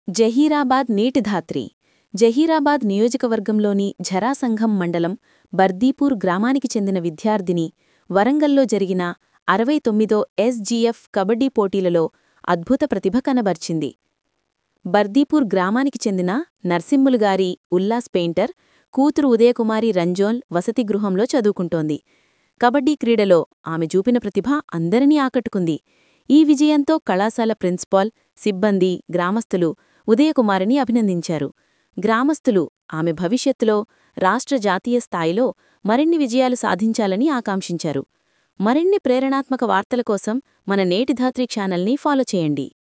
జహీరాబాద్ నీటిధాత్రి జహీరాబాద్ నియోజకవర్గంలోని ఝరాసంఘం మండలం బర్దీపూర్ గ్రామానికి చెందిన విద్యార్థిని వరంగల్లో జరిగిన అరవై తొమ్మిదో ఎస్జీఎఫ్ కబడ్డీ పోటీలలో అద్భుత ప్రతిభ కనబర్చింది బర్దీపూర్ గ్రామానికి చెందిన నర్సింములుగారి ఉల్లాస్ పెయింటర్ కూతురు ఉదయకుమారి రంజోన్ వసతి గృహంలో చదువుకుంటోంది కబడ్డీ క్రీడలో ఆమె చూపిన ప్రతిభ అందరినీ ఆకట్టుకుంది ఈ విజయంతో కళాశాల ప్రిన్సిపాల్ సిబ్బంది గ్రామస్తులు ఉదయకుమారిని అభినందించారు గ్రామస్తులు ఆమె భవిష్యత్తులో రాష్ట్ర జాతీయ స్థాయిలో మరిన్ని విజయాలు సాధించాలని ఆకాంక్షించారు మరిన్ని ప్రేరణాత్మక వార్తల కోసం మన నేటిధాత్రి ఛానల్ని ఫాలో చేయండి